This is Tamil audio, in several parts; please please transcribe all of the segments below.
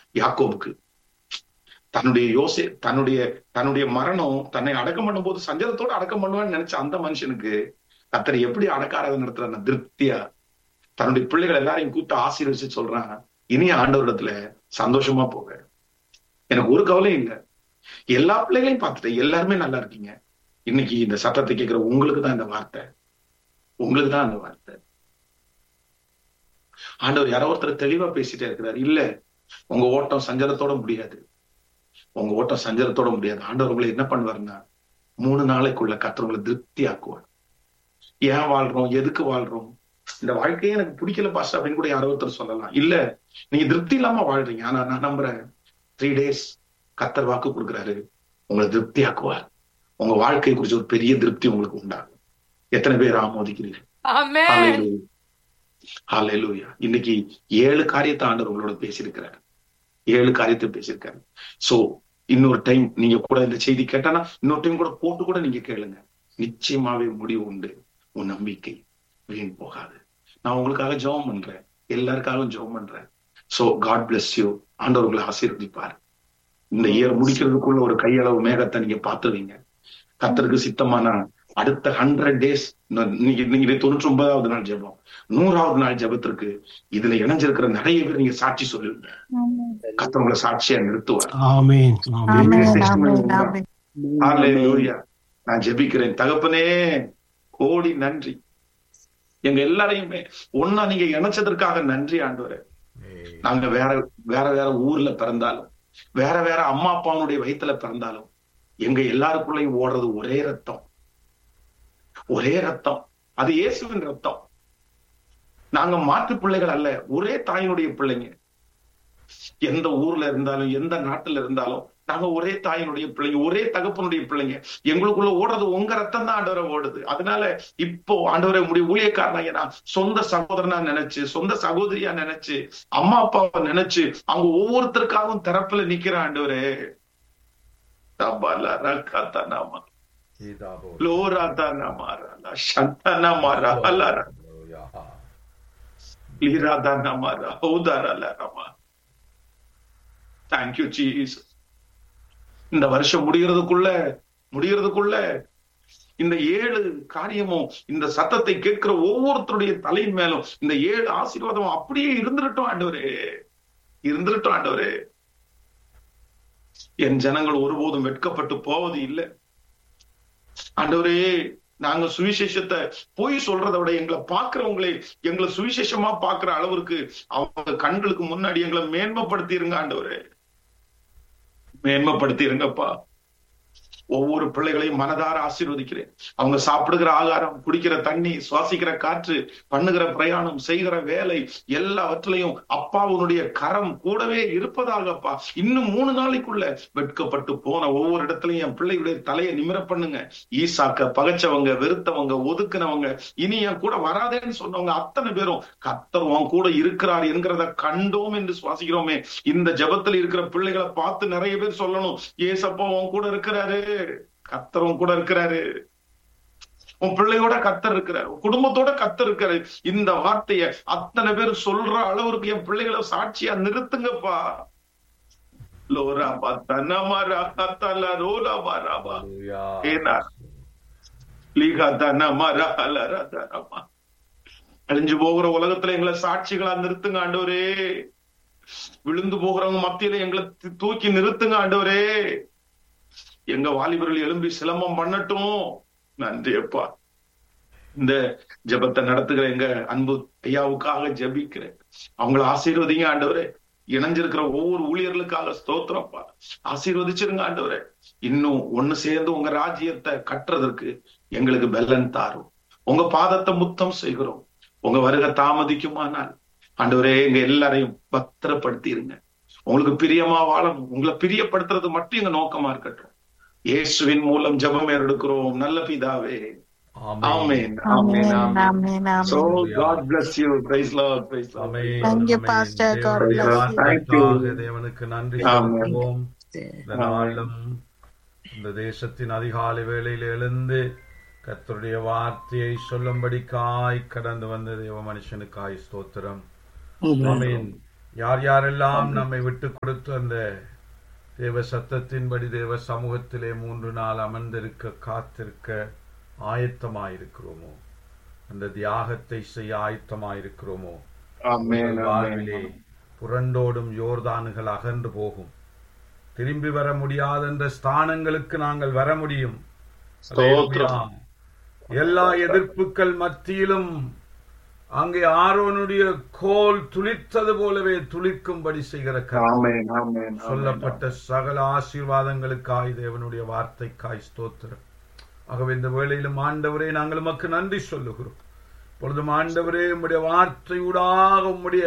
யாக்கோபுக்கு தன்னுடைய யோசி தன்னுடைய தன்னுடைய மரணம் தன்னை அடக்கம் பண்ணும்போது சஞ்சலத்தோட அடக்கம் பண்ணுவான்னு நினைச்ச அந்த மனுஷனுக்கு கத்தரை எப்படி அடக்காரதை நடத்துறாங்க திருப்தியா தன்னுடைய பிள்ளைகள் எல்லாரையும் கூப்பிட்டு ஆசீர்வச்சு சொல்றான் இனி ஆண்டவரிடத்துல சந்தோஷமா போக எனக்கு ஒரு கவலையும் இல்லை எல்லா பிள்ளைகளையும் பார்த்துட்டேன் எல்லாருமே நல்லா இருக்கீங்க இன்னைக்கு இந்த சத்தத்தை கேட்கிற உங்களுக்கு தான் இந்த வார்த்தை உங்களுக்கு தான் அந்த வார்த்தை ஆண்டவர் யாரோ ஒருத்தர் தெளிவா பேசிட்டே இருக்கிறார் இல்ல உங்க ஓட்டம் சஞ்சலத்தோட முடியாது உங்க ஓட்டம் சஞ்சலத்தோட முடியாது ஆண்டவர் உங்களை என்ன பண்ணுவாருன்னா மூணு நாளைக்குள்ள கத்துறவங்களை திருப்தி ஆக்குவார் ஏன் வாழ்றோம் எதுக்கு வாழ்றோம் இந்த வாழ்க்கையே எனக்கு பிடிக்கல பாஸ்டர் அப்படின்னு கூட யாரோ ஒருத்தர் சொல்லலாம் இல்ல நீங்க திருப்தி இல்லாம வாழ்றீங்க ஆனா நான் நம்புறேன் த்ரீ டேஸ் கத்தர் வாக்கு கொடுக்குறாரு உங்களை திருப்தி ஆக்குவார் உங்க வாழ்க்கை குறிச்சு ஒரு பெரிய திருப்தி உங்களுக்கு உண்டாகும் எத்தனை பேர் ஆமோதிக்கிறீர்கள் ஆமென் Hallelujah. Hallelujah. இன்னைக்கு ஏழு காரியத்தை ஆண்டவர் உங்களோட பேசியிருக்கிறார் ஏழு காரியத்தை பேசியிருக்காரு சோ இன்னொரு டைம் நீங்க கூட இந்த செய்தி கேட்டானா இன்னொரு டைம் கூட போட்டு கூட நீங்க கேளுங்க நிச்சயமாவே முடிவு உண்டு உன் நம்பிக்கை வீண் போகாது நான் உங்களுக்காக ஜெபம் பண்றேன் எல்லாருக்காகவும் ஜெபம் பண்றேன் சோ காட் bless யூ ஆண்டவர் உங்களை ஆசீர்வதிப்பார் இந்த இயர் முடிக்கிறதுக்குள்ள ஒரு கையளவு மேகத்தை நீங்க பாத்துருவீங்க கத்தருக்கு சித்தமான அடுத்த ஹண்ட்ரட் டேஸ் நீங்க நீங்க தொண்ணூற்றி ஒன்பதாவது நாள் ஜெபம் நூறாவது நாள் ஜெபத்திற்கு இதுல இணைஞ்சிருக்கிற நிறைய பேர் நீங்க சாட்சி சொல்லுவீங்க கத்தர் உங்களை சாட்சியா நிறுத்துவார் ஆமென் ஆமென் ஆமென் ஆமென் ஆமென் Hallelujah. நான் ஜெபிக்கிறேன் தகப்பனே கோடி நன்றி எங்க எல்லாரையுமே ஒன்னா நீங்க இணைச்சதற்காக நன்றி ஆண்டவரே நாங்க வேற வேற வேற ஊர்ல பிறந்தாலும் வேற வேற அம்மா அப்பாவுடைய வயித்துல பிறந்தாலும் எங்க எல்லாருக்குள்ளயும் ஓடுறது ஒரே ரத்தம் ஒரே ரத்தம் அது இயேசுவின் ரத்தம் நாங்க மாற்று பிள்ளைகள் அல்ல ஒரே தாயினுடைய பிள்ளைங்க எந்த ஊர்ல இருந்தாலும் எந்த நாட்டுல இருந்தாலும் நாங்க ஒரே தாயினுடைய பிள்ளைங்க ஒரே தகப்பனுடைய பிள்ளைங்க எங்களுக்குள்ள ஓடுறது உங்க ரத்தம் தான் ஆண்டவரை ஓடுது அதனால இப்போ ஆண்டவரை முடிய ஊழியக்காரனாக நான் சொந்த சகோதரனா நினைச்சு சொந்த சகோதரியா நினைச்சு அம்மா அப்பாவை நினைச்சு அவங்க ஒவ்வொருத்தருக்காகவும் தரப்புல நிக்கிற ஆண்டவரே தபாலா ரக்காத்தா நாமா லோராதா நாமாரா சந்தானா மாரா அல்லாரா லீராதா நாமாரா ஹௌதாரா லாரமா தேங்க்யூ ஜீசஸ் இந்த வருஷம் முடிகிறதுக்குள்ள முடிகிறதுக்குள்ள இந்த ஏழு காரியமும் இந்த சத்தத்தை கேட்கிற ஒவ்வொருத்தருடைய தலையின் மேலும் இந்த ஏழு ஆசீர்வாதம் அப்படியே இருந்துடட்டும் ஆண்டவரே இருந்துடட்டும் ஆண்டவரே என் ஜனங்கள் ஒருபோதும் வெட்கப்பட்டு போவது இல்லை ஆண்டவரே நாங்க சுவிசேஷத்தை போய் சொல்றதை விட எங்களை பாக்குறவங்களே எங்களை சுவிசேஷமா பாக்குற அளவிற்கு அவங்க கண்களுக்கு முன்னாடி எங்களை மேன்மைப்படுத்திருங்க ஆண்டவரே மேன்மைப்படுத்திருங்கப்பா ஒவ்வொரு பிள்ளைகளையும் மனதார ஆசீர்வதிக்கிறேன் அவங்க சாப்பிடுகிற ஆகாரம் குடிக்கிற தண்ணி சுவாசிக்கிற காற்று பண்ணுகிற பிரயாணம் செய்கிற வேலை எல்லாவற்றிலையும் அப்பாவுடைய கரம் கூடவே இருப்பதாகப்பா இன்னும் மூணு நாளைக்குள்ள வெட்கப்பட்டு போன ஒவ்வொரு இடத்துலயும் என் பிள்ளைகளுடைய தலையை நிமிர பண்ணுங்க ஈசாக்க பகைச்சவங்க வெறுத்தவங்க ஒதுக்குனவங்க இனி என் கூட வராதேன்னு சொன்னவங்க அத்தனை பேரும் கத்தர் உன் கூட இருக்கிறார் என்கிறத கண்டோம் என்று சுவாசிக்கிறோமே இந்த ஜபத்துல இருக்கிற பிள்ளைகளை பார்த்து நிறைய பேர் சொல்லணும் ஏசப்பா உன் கூட இருக்கிறாரு கத்தர் உன் கூட இருக்கிறாரு உன் பிள்ளையோட கத்தர் இருக்கிறாரு உன் குடும்பத்தோட கத்தர் இருக்காரு இந்த வார்த்தைய அத்தனை பேர் சொல்ற அளவுக்கு என் பிள்ளைகளை சாட்சியா நிறுத்துங்கப்பா லோராபா தனமாரா தலா ரோலாபா ராபா ஏனா லீகா தனமாரா அலரா தனமா அழிஞ்சு போகிற உலகத்துல எங்களை சாட்சிகளா நிறுத்துங்க ஆண்டவரே விழுந்து போகிறவங்க மத்தியில எங்களை தி- தூக்கி நிறுத்துங்க ஆண்டவரே எங்க வாலிபர்கள் எழும்பி சிலம்பம் பண்ணட்டும் நன்றி அப்பா இந்த ஜெபத்தை நடத்துகிற எங்க அன்பு ஐயாவுக்காக ஜெபிக்கிறேன் அவங்கள ஆசீர்வதிங்க ஆண்டவரே இணைஞ்சிருக்கிற ஒவ்வொரு ஊழியர்களுக்காக ஸ்தோத்திரப்பா ஆசீர்வதிச்சிருங்க ஆண்டவரே இன்னும் ஒண்ணு சேர்ந்து உங்க ராஜ்யத்தை கட்டுறதற்கு எங்களுக்கு பெல்லன் தாரும் உங்க பாதத்தை முத்தம் செய்கிறோம் உங்க வருகை தாமதிக்குமானால் ஆண்டவரே எங்க எல்லாரையும் பத்திரப்படுத்திருங்க உங்களுக்கு பிரியமா வாழணும் உங்களை பிரியப்படுத்துறது மட்டும் எங்க நோக்கமா இருக்கட்டும் இயேசுவின் மூலம் ஜெபம் எடுக்கிறோம் நல்ல பிதாவே ஆமென் ஆமென் ஆமென் ஆமென் ஆமென் So amen God bless you. Praise Lord. Praise Lord. Thank you, Pastor. God bless you. Thank you. தேவனுக்கு நன்றி ஆமென். செலுத்துவோம் இந்த நாளும் இந்த தேசத்தின் அதிகாலை வேளையில் எழுந்து கர்த்தருடைய வார்த்தையை சொல்லும்படிக்காய் கடந்து வந்த தேவ மனுஷனுக்காய் ஸ்தோத்திரம் ஆமென் யார் யாரெல்லாம் நம்மை விட்டு கொடுத்து அந்த தேவ சத்தத்தின்படி தேவ சமூகத்திலே மூன்று நாள் அமர்ந்திருக்க காத்திருக்க ஆயத்தமாயிருக்கிறோமோ அந்த தியாகத்தை செய்ய ஆயத்தமாயிருக்கிறோமோ ஆமென் உங்கள் ஆமென் வாழ்விலே புரண்டோடும் யோர்தானுகள் அகன்று போகும் திரும்பி வர முடியாத என்ற ஸ்தானங்களுக்கு நாங்கள் வர முடியும் ஸ்தோத்திரம். அல்லேலூயா. எல்லா எதிர்ப்புகள் மத்தியிலும் அங்கே ஆரோனுடைய கோல் துளித்தது போலவே துளிக்கும்படி செய்கிற கர்த்தர். ஆமென் ஆமென் சொல்லப்பட்ட சகல ஆசீர்வாதங்களுக்காய் தேவனுடைய வார்த்தைக்காய் ஸ்தோத்திரம் ஆகவே இந்த வேளையிலும் ஆண்டவரே நாங்கள் உமக்கு நன்றி சொல்லுகிறோம் பொழுதும் ஆண்டவரே உம்முடைய வார்த்தையூடாக உம்முடைய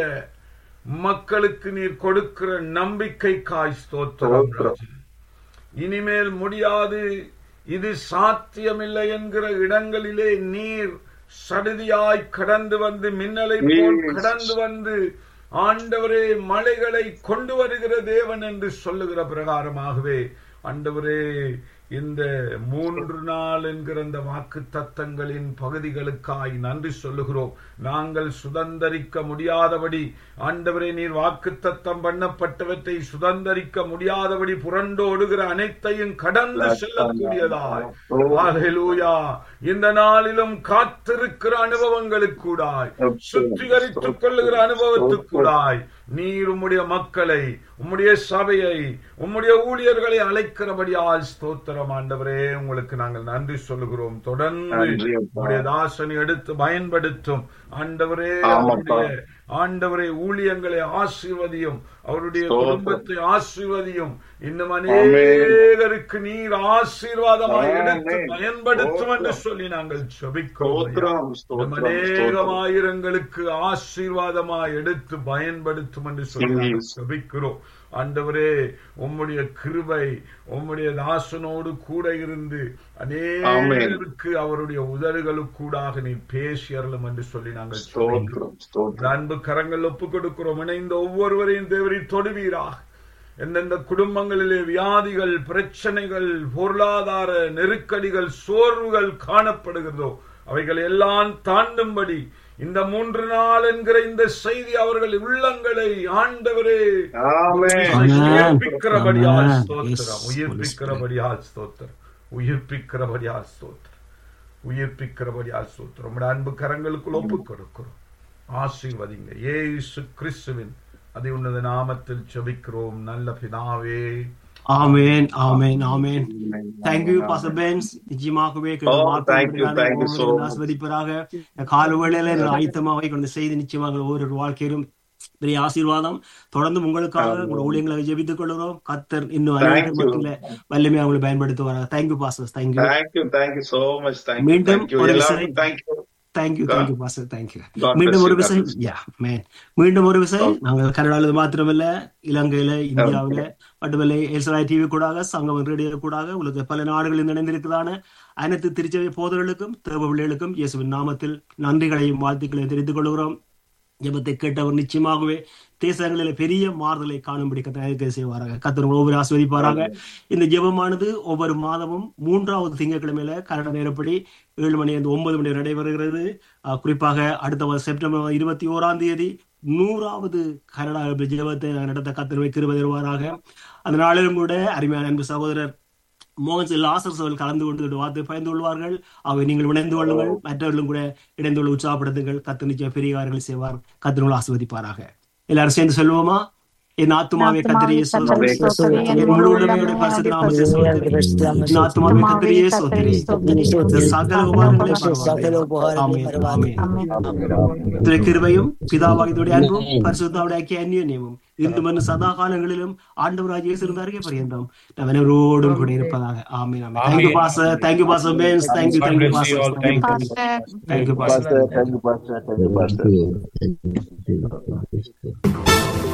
மக்களுக்கு நீர் கொடுக்கிற நம்பிக்கைக்காய் ஸ்தோத்திரம் ஸ்தோத்திரம். ராஜா. இனிமேல் முடியாது இது சாத்தியமில்லை என்கிற இடங்களிலே நீர் சடுதியாய் கடந்து வந்து மின்னலை போல் Yes. கடந்து வந்து ஆண்டவரே மலைகளை கொண்டு வருகிற தேவன் என்று சொல்லுகிற பிரகாரமாகவே ஆண்டவரே இந்த மூன்று நாள் என்கிற இந்த வாக்கு தத்தங்களின் பகுதிகளுக்காய் நன்றி சொல்லுகிறோம் நாங்கள் சுதந்தரிக்க முடியாதபடி ஆண்டவரே நீர் வாக்கு தத்தம் பண்ணப்பட்டவற்றை சுதந்தரிக்க முடியாதபடி புரண்டோடுகிற அனைத்தையும் கடந்து செல்லக்கூடியதாய் ஹalleluya இந்த நாளிலும் காத்திருக்கிற அனுபவங்களுக்கூடாய் சுத்திகரித்துக் கொள்ளுகிற அனுபவத்துக்கூடாய் நீர் உம்முடைய மக்களை உம்முடைய சபையை உம்முடைய ஊழியர்களை அழைக்கிறபடியால் ஸ்தோத்திரம் ஆண்டவரே உங்களுக்கு நாங்கள் நன்றி சொல்லுகிறோம் தொடர்ந்து நன்றி அப்பா. உம்முடைய தாசனை எடுத்து பயன்படுத்தும் ஆண்டவரே ஆமாப்பா. அவருடைய ஆண்டவரே ஊழியங்களை ஆசீர்வதியும் அவருடைய ஸ்தோத்திரம். குடும்பத்தை ஆசீர்வதியும் இன்னும் அநேகருக்கு நீர் ஆசீர்வாதமாய் எடுத்து ஆமென். பயன்படுத்தும் என்று ஸ்தோத்திரம். சொல்லி நாங்கள் ஜெபிக்கிறோம் ஐயா. ஸ்தோத்திரம் இன்னும் ஸ்தோத்திரம் அநேகம் ஸ்தோத்திரம் ஆயிரங்களுக்கு ஆசீர்வாதமாய் எடுத்து பயன்படுத்தும் என்று சொல்லி நாங்கள் Yes. ஜெபிக்கிறோம் ஆண்டவரே உம்முடைய கிருபை உம்முடைய தாசனோடு கூட இருந்து அநேகருக்கு அவருடைய உதடுகளுக்கூடாக நீ பேசி அருளும் என்று சொல்லி நாங்கள் ஜெபிக்கிறோம் ஸ்தோத்திரம் ஸ்தோத்திரம் இந்த அன்பு கரங்கள் ஒப்புக் கொடுக்கிறோம் இணைந்த ஒவ்வொருவரையும் தேவரி தொடுவீராக எந்தெந்த குடும்பங்களிலே வியாதிகள் பிரச்சனைகள் பொருளாதார நெருக்கடிகள் சோர்வுகள் காணப்படுகிறதோ அவைகள் எல்லாம் தாண்டும்படி இந்த மூன்று நாள் என்கிற இந்த செய்தி அவர்கள் உள்ளங்களை ஆண்டவரே ஆமென் உயிர்ப்பிக்கிறபடியால் Amen. ஸ்தோத்திரம் Yes, உயிர்ப்பிக்கிறபடியால் ஸ்தோத்திரம் உயிர்ப்பிக்கிறபடியால் ஸ்தோத்திரம் உயிர்ப்பிக்கிறபடியால் ஸ்தோத்திரம் உம்முடைய அன்பு கரங்களுக்குள் ஒப்புக் கொடுக்கிறோம் ஆசீர்வதிங்க ஏசு கிறிஸ்துவின் அதி உன்னத நாமத்தில் ஜெபிக்கிறோம் நல்ல பிதாவே ஆமென் ஆமென் ஆமென் தேங்க்யூ பாஸ்டர் பென்ஸ் நிச்சயமாகவே Oh, thank you, thank you so much. ஆஸ்வதிப்பதாக கால வேளையில ஆயத்தமாக கொண்ட செய்தி நிச்சயமாக ஒவ்வொரு வாழ்க்கையிலும் பெரிய ஆசீர்வாதம் தொடர்ந்து உங்களுக்காக Amen. உங்கள் ஊழியங்களை ஜெபித்துக் கொள்கிறோம் கத்தர் இன்னும் Thank அநேக you. மக்கள வல்லமை அவங்களை பயன்படுத்துவாங்க thank you pastor thank you thank you thank you so much thank you மீண்டும் தேங்க்யூ ஒரு எல்லாருக்கும் விசை- thank you thank you God- thank you pastor thank you God மீண்டும் bless ஒரு you, God விஷயம் bless you. யா மேன் மீண்டும் ஒரு விஷயம் Okay. நாங்கள் கனடாவில் மாத்திரமல்ல இலங்கையில இந்தியாவில மட்டுமல்ல எல்சலாய் டிவி கூடாக சங்கம் ரேடியோ கூடாக உலக பல நாடுகளில் இணைந்திருக்கிறதான அனைத்து திருச்சபை போதர்களுக்கும் தேவ பிள்ளைகளுக்கும் இயேசுவின் நாமத்தில் நன்றிகளையும் வாழ்த்துக்களையும் தெரிவித்துக் கொள்கிறோம் ஜெபத்தை கேட்டவர் நிச்சயமாகவே தேசங்களில் பெரிய மாறுதலை காணும்படி கத்தர் செய்வாராக கத்தர் ஒவ்வொரு ஆஸ்வதிப்பாராக இந்த ஜெபமானது ஒவ்வொரு மாதமும் மூன்றாவது திங்கட்கிழமையில கன்னட நேரப்படி ஏழு மணி இருந்து ஒன்பது மணி வரை நடைபெறுகிறது அஹ் குறிப்பாக அடுத்த வருஷம் செப்டம்பர் இருபத்தி ஓராம் தேதி நூறாவது கனடா ஜெபத்தை நடத்த கத்தர் வைக்கிறது வருவாராக அந்த நாளிலும் கூட அருமையான அன்பு சகோதரர் மோகன் செல் லாசர்ஸ் அவர்கள் கலந்து கொண்டு வார்த்தை பயந்து கொள்வார்கள் அவை நீங்கள் இணைந்து கொள்ளுங்கள் மற்றவர்களும் கூட இணைந்து கொள்ள உற்சாகப்படுத்துங்கள் கத்து நிச்சயம் பெரிய காரியங்களை செய்வார் கத்திரங்கள் ஆஸ்வதிப்பாராக எல்லாரும் சேர்ந்து சொல்லுவோமா என் ஆத்துமாவே கத்திரியே கர்த்தரை ஸ்தோத்திரி, என் என் முழு உடமையோட பரிசுத்த நாமத்தை ஸ்தோத்திரி. என் ஆத்துமாவே கத்திரியே ஸ்தோத்திரி. இந்த சகல உபகாரங்களை பரவாயில்லை. ஆமென், ஆமென். இத்துடைய கிருபையும் பிதாவாகியதுடைய அன்பும் பரிசுத்தாவுடைய ஐக்கிய அந்நியமும் இன்று மன்னு சதா காலங்களிலும் ஆண்டவராக இயேசு இருந்தாருக்கே பரியந்தம் நம்ம அனைவரோடும் கூட இருப்பதாக ஆமென் ஆமென் thank you pastor thank you pastor Bens thank you thank you pastor pastor thank you pastor Pastor, thank you, Pastor. Thank you, Pastor.